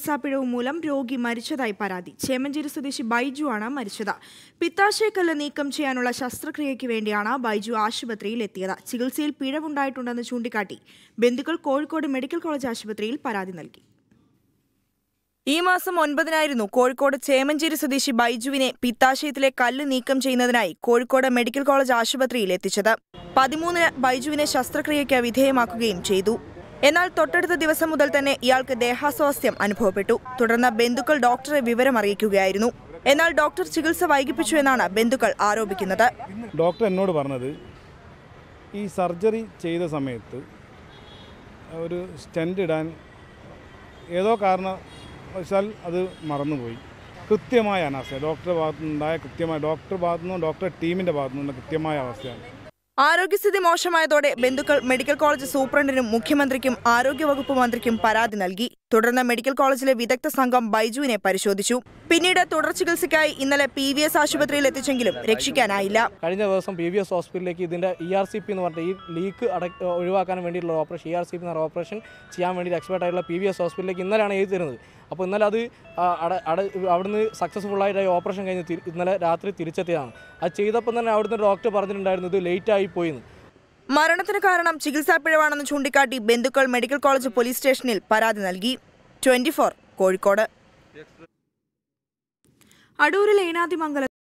ചികിത്സാ പിഴവ് മൂലം രോഗി മരിച്ചതായി പരാതി ചേമഞ്ചേരി സ്വദേശി ബൈജു ആണ് മരിച്ചത് പിത്താശയക്കല്ല് നീക്കം ചെയ്യാനുള്ള ശസ്ത്രക്രിയയ്ക്ക് വേണ്ടിയാണ് ബൈജു ആശുപത്രിയിൽ എത്തിയത് ചികിത്സയിൽ പിഴവുണ്ടായിട്ടുണ്ടെന്ന് ചൂണ്ടിക്കാട്ടി ബന്ധുക്കൾ കോഴിക്കോട് മെഡിക്കൽ കോളേജ് ആശുപത്രിയിൽ പരാതി നൽകി ഈ മാസം ഒൻപതിനായിരുന്നു കോഴിക്കോട് ചേമഞ്ചേരി സ്വദേശി ബൈജുവിനെ പിത്താശയത്തിലെ കല്ല് നീക്കം ചെയ്യുന്നതിനായി കോഴിക്കോട് മെഡിക്കൽ കോളേജ് ആശുപത്രിയിൽ എത്തിച്ചത് പതിമൂന്നിന് ബൈജുവിനെ ശസ്ത്രക്രിയയ്ക്ക് വിധേയമാക്കുകയും ചെയ്തു എന്നാൽ തൊട്ടടുത്ത ദിവസം മുതൽ തന്നെ ഇയാൾക്ക് ദേഹാസ്വാസ്ഥ്യം അനുഭവപ്പെട്ടു തുടർന്ന് ബന്ധുക്കൾ ഡോക്ടറെ വിവരം അറിയിക്കുകയായിരുന്നു എന്നാൽ ഡോക്ടർ ചികിത്സ വൈകിപ്പിച്ചു എന്നാണ് ബന്ധുക്കൾ ആരോപിക്കുന്നത് ഡോക്ടർ എന്നോട് പറഞ്ഞത് ഈ സർജറി ചെയ്ത സമയത്ത് ഒരു സ്റ്റെൻഡ് ഇടാൻ ഏതോ കാരണവശാൽ അത് മറന്നുപോയി കൃത്യമായ അനാസ്ഥ ഡോക്ടറുടെ ഭാഗത്തുനിന്നുണ്ടായ കൃത്യമായ ഡോക്ടർ ഭാഗത്തുനിന്നും ഡോക്ടർ ടീമിൻ്റെ ഭാഗത്തുനിന്നുള്ള കൃത്യമായ അവസ്ഥയാണ് ആരോഗ്യസ്ഥിതി മോശമായതോടെ ബന്ധുക്കൾ മെഡിക്കൽ കോളേജ് സൂപ്രണ്ടിനും മുഖ്യമന്ത്രിക്കും ആരോഗ്യവകുപ്പ് മന്ത്രിക്കും പരാതി നൽകി തുടർന്ന് മെഡിക്കൽ കോളേജിലെ വിദഗ്ധ സംഘം ബൈജുവിനെ പരിശോധിച്ചു പിന്നീട് തുടർ ചികിത്സയ്ക്കായി ഇന്നലെ പി വി എസ് ആശുപത്രിയിൽ എത്തിച്ചെങ്കിലും രക്ഷിക്കാനായില്ല കഴിഞ്ഞ ദിവസം പി വി എസ് ഹോസ്പിറ്റലിലേക്ക് ഇതിൻ്റെ ഇ ആർ സി പി എന്ന് പറഞ്ഞിട്ട് ഈ ലീക്ക് അട ഒഴിവാക്കാൻ വേണ്ടിയിട്ടുള്ള operation E R C P എന്ന ഓപ്പറേഷൻ ചെയ്യാൻ വേണ്ടി എക്സ്പേർട്ട് ആയിട്ടുള്ള പി വി എസ് ഹോസ്പിറ്റലിലേക്ക് ഇന്നലെയാണ് എഴുതി തരുന്നത് അപ്പോൾ ഇന്നലെ അത് ആ, അട അട അവിടുന്ന് സക്സസ്ഫുൾ ആയിട്ട് ഓപ്പറേഷൻ കഴിഞ്ഞ് തിരി- ഇന്നലെ രാത്രി തിരിച്ചെത്തിയതാണ് അത് ചെയ്തപ്പോൾ തന്നെ അവിടുന്ന് ഡോക്ടർ പറഞ്ഞിട്ടുണ്ടായിരുന്നു ഇത് ലേറ്റ് ആയി പോയിന്ന് മരണത്തിന് കാരണം ചികിത്സാ പിഴവാണെന്ന് ചൂണ്ടിക്കാട്ടി ബന്ധുക്കൾ മെഡിക്കൽ കോളേജ് പോലീസ് സ്റ്റേഷനിൽ പരാതി നൽകി ട്വന്റി കോഴിക്കോട് അടൂരിൽ ഏനാദിമംഗലം